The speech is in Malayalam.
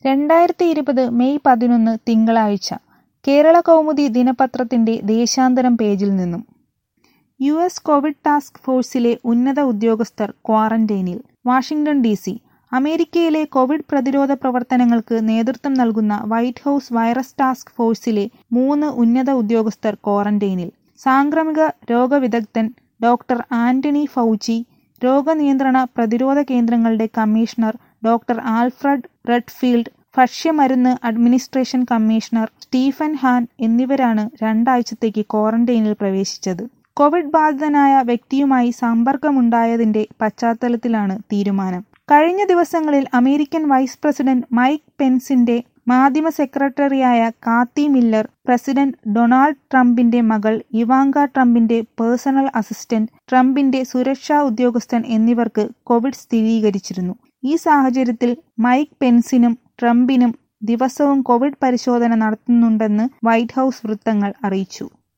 രണ്ടായിരത്തി ഇരുപത് മെയ് പതിനൊന്ന് തിങ്കളാഴ്ച കേരളകൗമുദി ദിനപത്രത്തിന്റെ ദേശാന്തരം പേജിൽ നിന്നും യു എസ് കോവിഡ് ടാസ്ക് ഫോഴ്സിലെ ഉന്നത ഉദ്യോഗസ്ഥർ ക്വാറന്റൈനിൽ വാഷിംഗ്ടൺ ഡി സി അമേരിക്കയിലെ കോവിഡ് പ്രതിരോധ പ്രവർത്തനങ്ങൾക്ക് നേതൃത്വം നൽകുന്ന വൈറ്റ് ഹൌസ് വൈറസ് ടാസ്ക് ഫോഴ്സിലെ മൂന്ന് ഉന്നത ഉദ്യോഗസ്ഥർ ക്വാറന്റൈനിൽ സാംക്രമിക രോഗവിദഗ്ധൻ ഡോക്ടർ ആന്റണി ഫൗച്ചി രോഗനിയന്ത്രണ പ്രതിരോധ കേന്ദ്രങ്ങളുടെ കമ്മീഷണർ ഡോക്ടർ ആൽഫ്രഡ് റെഡ്ഫീൽഡ് ഭക്ഷ്യമരുന്ന് അഡ്മിനിസ്ട്രേഷൻ കമ്മീഷണർ സ്റ്റീഫൻ ഹാൻ എന്നിവരാണ് രണ്ടാഴ്ചത്തേക്ക് ക്വാറന്റൈനിൽ പ്രവേശിച്ചത് കോവിഡ് ബാധിതനായ വ്യക്തിയുമായി സമ്പർക്കമുണ്ടായതിന്റെ പശ്ചാത്തലത്തിലാണ് തീരുമാനം കഴിഞ്ഞ ദിവസങ്ങളിൽ അമേരിക്കൻ വൈസ് പ്രസിഡന്റ് മൈക്ക് പെൻസിന്റെ മാധ്യമ സെക്രട്ടറിയായ കാത്തി മില്ലർ പ്രസിഡന്റ് ഡൊണാൾഡ് ട്രംപിന്റെ മകൾ ഇവാങ്ക ട്രംപിന്റെ പേഴ്സണൽ അസിസ്റ്റന്റ് ട്രംപിന്റെ സുരക്ഷാ ഉദ്യോഗസ്ഥൻ എന്നിവർക്ക് കോവിഡ് സ്ഥിരീകരിച്ചിരുന്നു ഈ സാഹചര്യത്തിൽ മൈക്ക് പെൻസിനും ട്രംപിനും ദിവസവും കോവിഡ് പരിശോധന നടത്തുന്നുണ്ടെന്ന് വൈറ്റ് ഹൌസ് വൃത്തങ്ങൾ അറിയിച്ചു